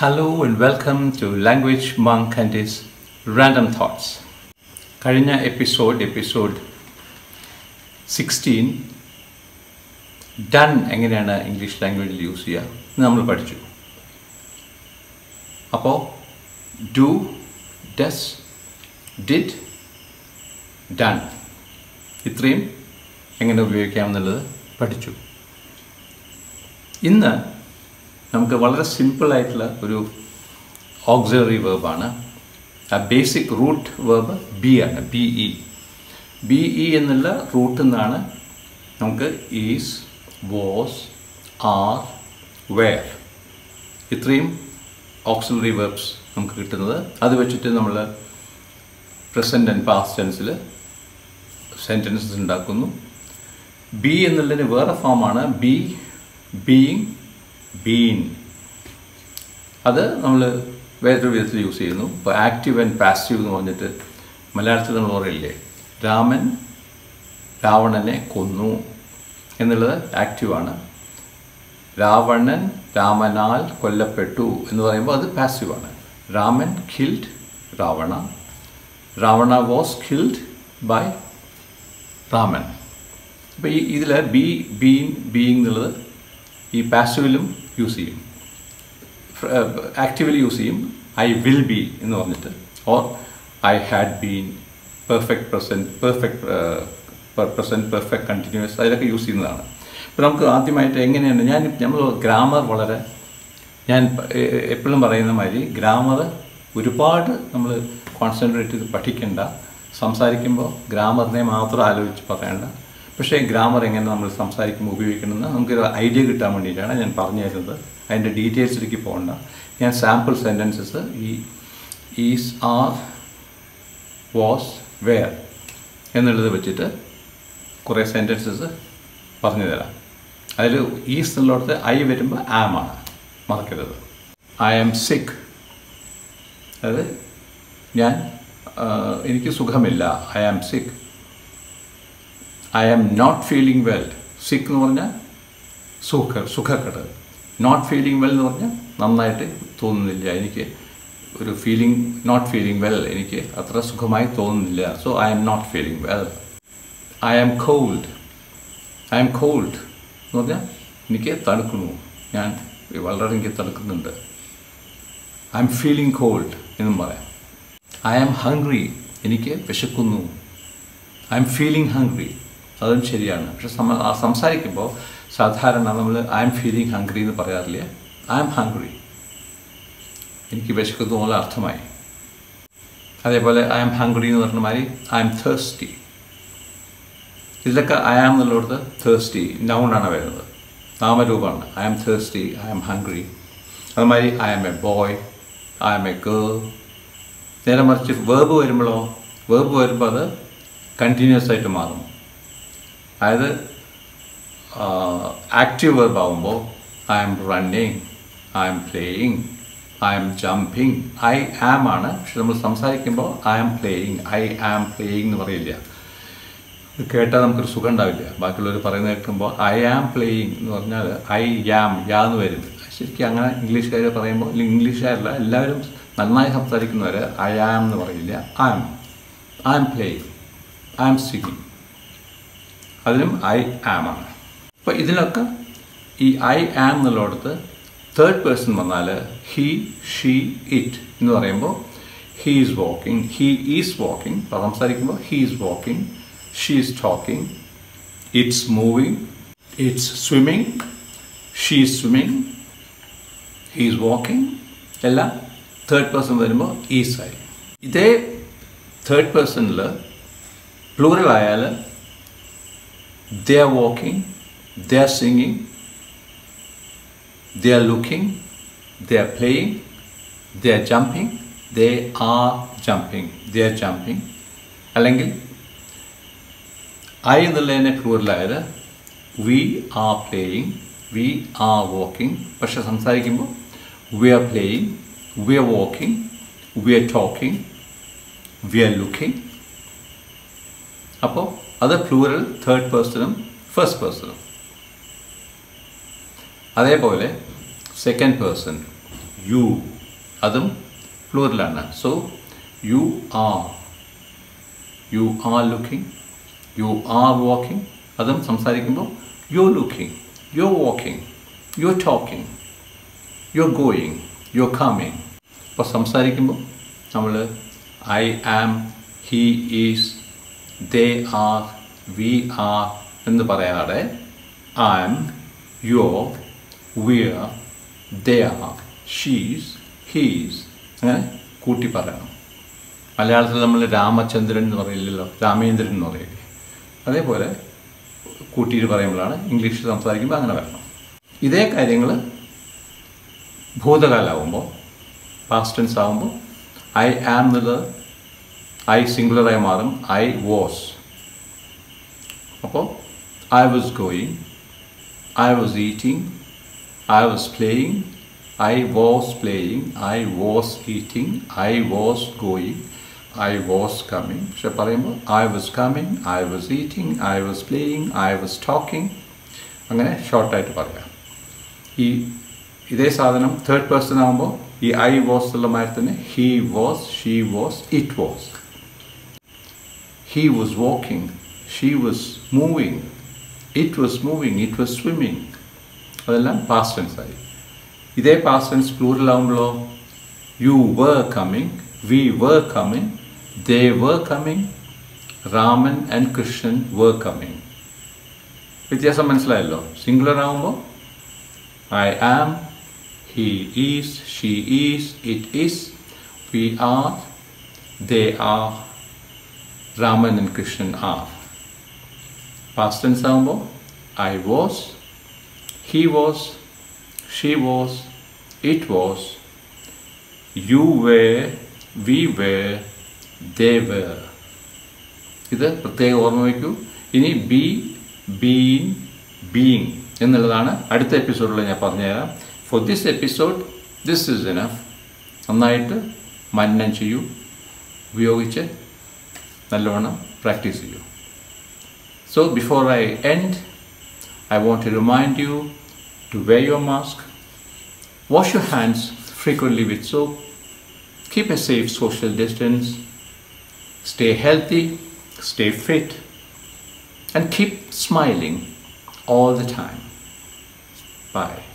Hello and welcome to Language Monk and his Random Thoughts. കഴിഞ്ഞ episode episode sixteen done എങ്ങനെയാണ് English ലാംഗ്വേജിൽ use ചെയ്യുക എന്ന് നമ്മൾ പഠിച്ചു അപ്പോൾ ഡു ഡസ് ഡിഡ് ഡൺ ഇത്രയും എങ്ങനെ ഉപയോഗിക്കാമെന്നുള്ളത് പഠിച്ചു ഇന്ന് നമുക്ക് വളരെ സിമ്പിളായിട്ടുള്ള ഒരു ഓക്സിലറി വേർബാണ് ആ ബേസിക് റൂട്ട് വേർബ് ബി ആണ് ബി ഇ ബി ഇ എന്നുള്ള റൂട്ടിൽ നിന്നാണ് നമുക്ക് ഈസ് വാസ് ആർ വെയർ ഇത്രയും ഓക്സിലറി വേർബ്സ് നമുക്ക് കിട്ടുന്നത് അത് വെച്ചിട്ട് നമ്മൾ പ്രസൻറ്റ് ആൻഡ് പാസ്റ്റ് ടെൻസിൽ സെൻറ്റൻസസ് ഉണ്ടാക്കുന്നു ബി എന്നുള്ളതിന് വേറെ ഫോമാണ് ബി ബീയിങ് ബീൻ അത് നമ്മൾ വേറൊരു വിധത്തിൽ യൂസ് ചെയ്യുന്നു ഇപ്പോൾ ആക്റ്റീവ് ആൻഡ് പാസീവ് എന്ന് പറഞ്ഞിട്ട് മലയാളത്തിൽ നമ്മൾ പറയില്ലേ രാമൻ രാവണനെ കൊന്നു എന്നുള്ളത് ആക്റ്റീവാണ് രാവണൻ രാമനാൽ കൊല്ലപ്പെട്ടു എന്ന് പറയുമ്പോൾ അത് പാസീവാണ് Raman killed Ravana Ravana was killed by Raman അപ്പോൾ ഈ ഇതിൽ ബി ബീൻ ബീയിങ് എന്നുള്ളത് ഈ പാസീവിലും യൂസ് ചെയ്യും ആക്റ്റീവലി യൂസ് ചെയ്യും ഐ വിൽ ബി എന്ന് പറഞ്ഞിട്ട് or I had been perfect present perfect present perfect continuous അതിലൊക്കെ യൂസ് ചെയ്യുന്നതാണ് ഇപ്പോൾ നമുക്ക് ആദ്യമായിട്ട് എങ്ങനെയാണ് ഞാൻ നമ്മൾ ഗ്രാമർ വളരെ ഞാൻ എപ്പോഴും പറയുന്ന മാതിരി ഗ്രാമർ ഒരുപാട് നമ്മൾ കോൺസെൻട്രേറ്റ് ചെയ്ത് പഠിക്കേണ്ട സംസാരിക്കുമ്പോൾ ഗ്രാമറിനെ മാത്രം ആലോചിച്ച് പറയേണ്ട പക്ഷേ ഗ്രാമർ എങ്ങനെ നമ്മൾ സംസാരിക്കുമ്പോൾ ഉപയോഗിക്കണമെന്ന് നമുക്കൊരു ഐഡിയ കിട്ടാൻ വേണ്ടിയിട്ടാണ് ഞാൻ പറഞ്ഞു തരുന്നത് അതിൻ്റെ ഡീറ്റെയിൽസിലേക്ക് പോകണ്ട ഞാൻ സാമ്പിൾ സെൻറ്റൻസസ് ഈ ഈസ് ആർ വാസ് വെയർ എന്നുള്ളത് വെച്ചിട്ട് കുറേ സെൻറ്റൻസസ് പറഞ്ഞു തരാം അതിൽ ഈസ് എന്നുള്ളിടത്ത് ഐ വരുമ്പോൾ ആം ആണ് മറക്കരുത് ഐ ആം സിക്ക് അതായത് ഞാൻ എനിക്ക് സുഖമില്ല I am sick I am not feeling well sick എന്ന് പറഞ്ഞാൽ സുഖ സുഖക്കെട് നോട്ട് ഫീലിംഗ് വെൽ എന്ന് പറഞ്ഞാൽ നന്നായിട്ട് തോന്നുന്നില്ല എനിക്ക് ഒരു ഫീലിംഗ് നോട്ട് ഫീലിംഗ് വെൽ എനിക്ക് അത്ര സുഖമായി തോന്നുന്നില്ല so I am not feeling well I am cold I am cold എന്ന് പറഞ്ഞാൽ എനിക്ക് തണുക്കുന്നു ഞാൻ വളരെ എനിക്ക് തണുക്കുന്നുണ്ട് ഐ എം ഫീലിംഗ് കോൾഡ് എന്നും പറയാം ഐ ആം ഹംഗ്രി എനിക്ക് വിശക്കുന്നു ഐ എം ഫീലിംഗ് ഹംഗ്രി അതും ശരിയാണ് പക്ഷെ സംസാരിക്കുമ്പോൾ സാധാരണ നമ്മൾ ഐ എം ഫീലിംഗ് ഹംഗ്രി എന്ന് പറയാറില്ല ഐ എം ഹംഗ്രി എനിക്ക് വിശക്കുന്നു എന്നുള്ള അർത്ഥമായി അതേപോലെ ഐ എം ഹംഗ്രി എന്ന് പറഞ്ഞ മാതിരി ഐ എം തേഴ്സ്റ്റി ഇതിലൊക്കെ ഐ ആം എന്നുള്ളിടത്ത് തേഴ്സ്റ്റി നൗണാണ് വരുന്നത് നാമരൂപമാണ് I am thirsty I am hungry അതുമാതിരി I am a boy I am a girl നേരെ മറിച്ച് വേർബ് വരുമ്പോഴോ വേർബ് വരുമ്പോൾ അത് കണ്ടിന്യൂസ് ആയിട്ട് മാറും അതായത് ആക്റ്റീവ് വെർബ് ആകുമ്പോൾ I am running I am playing I am jumping I am ആണ് പക്ഷെ നമ്മൾ സംസാരിക്കുമ്പോൾ I am playing I am playing എന്ന് പറയില്ല ഇത് കേട്ടാൽ നമുക്കൊരു സുഖം ഉണ്ടാവില്ല ബാക്കിയുള്ളവർ പറയുന്നത് കേൾക്കുമ്പോൾ ഐ ആം പ്ലേയിങ് എന്ന് പറഞ്ഞാൽ ഐ യാം യാ എന്ന് വരും ശരിക്കും അങ്ങനെ ഇംഗ്ലീഷുകാർ പറയുമ്പോൾ അല്ലെങ്കിൽ ഇംഗ്ലീഷുകാരല്ല എല്ലാവരും നന്നായി സംസാരിക്കുന്നവർ ഐ ആം എന്ന് പറയില്ല I am I am playing I am singing അതിനും ഐ ആം ആണ് അപ്പോൾ ഇതിനൊക്കെ ഈ ഐ ആം എന്നുള്ളിടത്ത് തേർഡ് പേഴ്സൺ വന്നാൽ ഹീ ഷീ ഇറ്റ് എന്ന് പറയുമ്പോൾ he is walking he is walking അപ്പോൾ സംസാരിക്കുമ്പോൾ he is walking she is talking it's moving it's swimming she is swimming he is walking എല്ലാം തേർഡ് പേഴ്സൺ വരുമ്പോൾ ഈസായി ഇതേ തേർഡ് പേഴ്സണിൽ പ്ലൂറൽ ആയാൽ they are walking, they are singing, they are looking, they are playing, they are jumping, they are jumping, they are jumping. അല്ലെങ്കിൽ I എന്നുള്ളതിനെ പ്ലൂറലായത് we are playing we are walking പക്ഷെ സംസാരിക്കുമ്പോൾ we are playing we are walking we are talking we are looking അപ്പോൾ അത് plural third പേഴ്സണും first പേഴ്സണും അതേപോലെ സെക്കൻഡ് പേഴ്സൺ യു അതും പ്ലൂറലാണ് so you are you are looking you are walking അതും സംസാരിക്കുമ്പോൾ you looking you walking you talking you going you coming അപ്പോൾ സംസാരിക്കുമ്പോൾ നമ്മൾ I am he is they R V are എന്ന് പറയാതെ I am you're we're they are she's he's അങ്ങനെ കൂട്ടി പറയണം മലയാളത്തിൽ നമ്മൾ രാമചന്ദ്രൻ എന്ന് പറയില്ലല്ലോ രാമേന്ദ്രൻ എന്ന് പറയില്ലേ അതേപോലെ കൂട്ടിയിട്ട് പറയുമ്പോഴാണ് ഇംഗ്ലീഷിൽ സംസാരിക്കുമ്പോൾ അങ്ങനെ വരണം ഇതേ കാര്യങ്ങൾ ഭൂതകാലാവുമ്പോൾ പാസ്റ്റ് ടെൻസ് ആകുമ്പോൾ ഐ ആം എന്നുള്ളത് ഐ സിംഗുലറായി മാറും ഐ വാസ് അപ്പോൾ I was going I was eating I was playing I was playing I was eating I was going I was coming പക്ഷെ പറയുമ്പോൾ I was coming I was eating I was playing I was talking അങ്ങനെ ഷോർട്ടായിട്ട് പറയാം ഈ ഇതേ സാധനം third person ആകുമ്പോൾ ഈ ഐ വാസ് ഉള്ള മാതിരി തന്നെ he was she was it was he was walking she was moving it was moving it was swimming അതെല്ലാം പാസ്റ്റ് ടെൻസ് ആയി ഇതേ പാസ്റ്റ് ടെൻസ് പ്ലൂറൽ ആകുമ്പോഴോ you were coming we were coming they were coming Raman and Krishnan were coming വ്യത്യാസം മനസ്സിലായല്ലോ singular ആകുമ്പോൾ I am he is she is it is we are they are Raman and Krishnan are past tense ആകുമ്പോൾ I was he was she was it was you were we were they were ഇത് പ്രത്യേകം ഓർമ്മ വയ്ക്കൂ ഇനി B been being എന്നുള്ളതാണ് അടുത്ത എപ്പിസോഡിൽ ഞാൻ പറഞ്ഞുതരാം for this episode this is enough നന്നായിട്ട് മന്നം ചെയ്യൂ ഉപയോഗിച്ച് നല്ലവണ്ണം പ്രാക്ടീസ് ചെയ്യൂ so before I end I want to remind you to wear your mask wash your hands frequently with soap, keep a safe social distance, stay healthy, stay fit, and keep smiling all the time. Bye.